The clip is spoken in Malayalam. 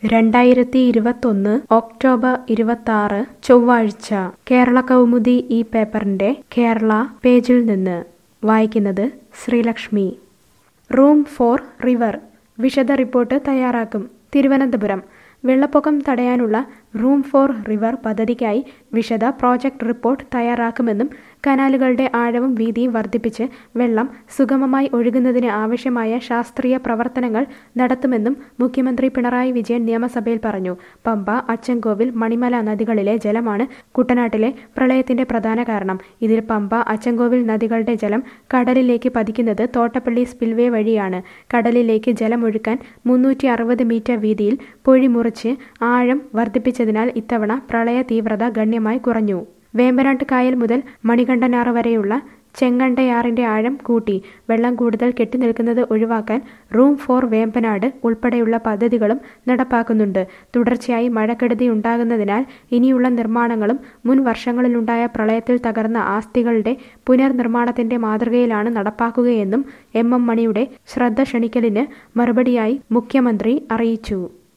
രണ്ടായിരത്തി ഇരുപത്തൊന്ന് ഒക്ടോബർ ഇരുപത്തി ചൊവ്വാഴ്ച കേരള കൗമുദി ഈ പേപ്പറിന്റെ കേരള പേജിൽ നിന്ന് വായിക്കുന്നത് ശ്രീലക്ഷ്മി റൂം ഫോർ റിവർ വിശദ റിപ്പോർട്ട് തയ്യാറാക്കും തിരുവനന്തപുരം വെള്ളപ്പൊക്കം തടയാനുള്ള റൂം ഫോർ റിവർ പദ്ധതിക്കായി വിശദ പ്രോജക്ട് റിപ്പോർട്ട് തയ്യാറാക്കുമെന്നും കനാലുകളുടെ ആഴവും വീതിയും വർദ്ധിപ്പിച്ച് വെള്ളം സുഗമമായി ഒഴുകുന്നതിന് ആവശ്യമായ ശാസ്ത്രീയ പ്രവർത്തനങ്ങൾ നടത്തുമെന്നും മുഖ്യമന്ത്രി പിണറായി വിജയൻ നിയമസഭയിൽ പറഞ്ഞു പമ്പ അച്ചൻകോവിൽ മണിമല നദികളിലെ ജലമാണ് കുട്ടനാട്ടിലെ പ്രളയത്തിന്റെ പ്രധാന കാരണം ഇതിൽ പമ്പ അച്ചൻകോവിൽ നദികളുടെ ജലം കടലിലേക്ക് പതിക്കുന്നത് തോട്ടപ്പള്ളി സ്പിൽവേ വഴിയാണ് കടലിലേക്ക് ജലമൊഴുക്കാൻ മുന്നൂറ്റി അറുപത് മീറ്റർ വീതിയിൽ പൊഴി മുറിച്ച് ആഴം വർദ്ധിപ്പിച്ചതിനാൽ ഇത്തവണ പ്രളയ തീവ്രത ഗണ്യമായി കുറഞ്ഞു വേമ്പനാട്ട് കായൽ മുതൽ മണികണ്ഠനാറ് വരെയുള്ള ചെങ്ങണ്ടയാറിന്റെ ആഴം കൂട്ടി വെള്ളം കൂടുതൽ കെട്ടിനിൽക്കുന്നത് ഒഴിവാക്കാൻ റൂം ഫോർ വേമ്പനാട് ഉൾപ്പെടെയുള്ള പദ്ധതികളും നടപ്പാക്കുന്നുണ്ട് തുടർച്ചയായി മഴക്കെടുതി ഉണ്ടാകുന്നതിനാൽ ഇനിയുള്ള നിർമ്മാണങ്ങളും മുൻ വർഷങ്ങളിലുണ്ടായ പ്രളയത്തിൽ തകർന്ന ആസ്തികളുടെ പുനർനിർമ്മാണത്തിന്റെ മാതൃകയിലാണ് നടപ്പാക്കുകയെന്നും എം എം മണിയുടെ ശ്രദ്ധ ക്ഷണിക്കലിന് മറുപടിയായി മുഖ്യമന്ത്രി അറിയിച്ചു